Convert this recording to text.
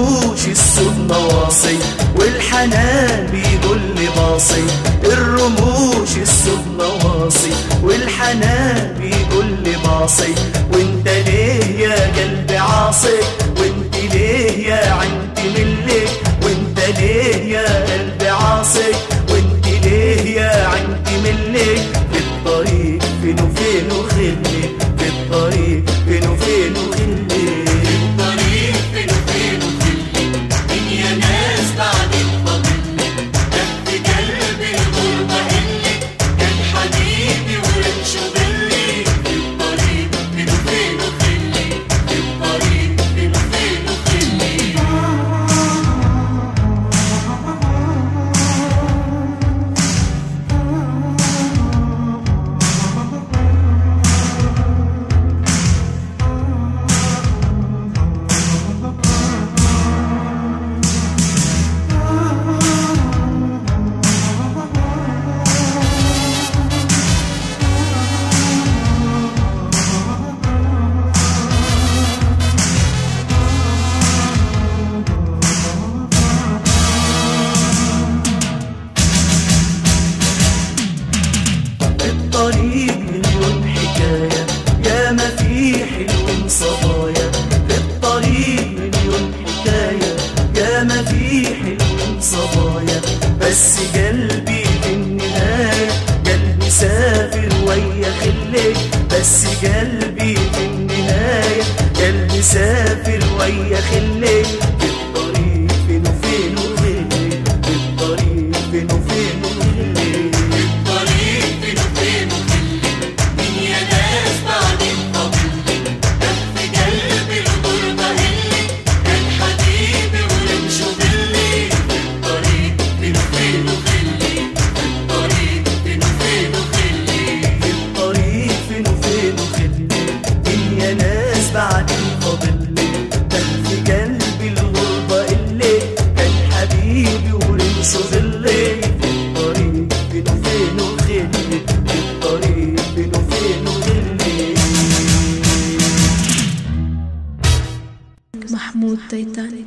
الرموش السود نواصي والحنان بيقول لي باصي الرموش السود نواصي والحنان بيقول لي باصي وانت ليه يا قلبي عاصي وانت ليه يا عندي ملك وانت ليه يا قلبي عاصي وانت ليه يا عندي ملك في الطريق فين وفين وخلي في الطريق فين وفين وخلي الطريق فين وفين وخلي مين يا ناس بعدين فاضلني تحت قلبي الغربة اللي كان حبيبي ورمشه ضلي في الطريق فين وفين وخلي في الطريق فين وفين وخلي الطريق مليون حكاية يا ما في حلو صبايا الطريق مليون حكاية يا ما في حلو صبايا بس قلبي في النهاية قلبي سافر ويا خليك بس قلبي في النهاية قلبي سافر ويا خليك في الطريق فين وفين وخليك في الطريق فين وفين وخليك الطريق فين وفين وخلي مين يا ناس بعدين فاضلني تحت قلبي الغربة اللي كان حبيبي ورمشه ضلي في الطريق فين وفين وخلي في الطريق فين وفين وخلي الطريق فين وفين وخلي الدنيا ناس بعدين فاضلي في قلبي الغربة اللي كان حبيبي ورمشه ظلي في الطريق فين وفين وخلي في الطريق فين وفين وخلي محمود تيتاني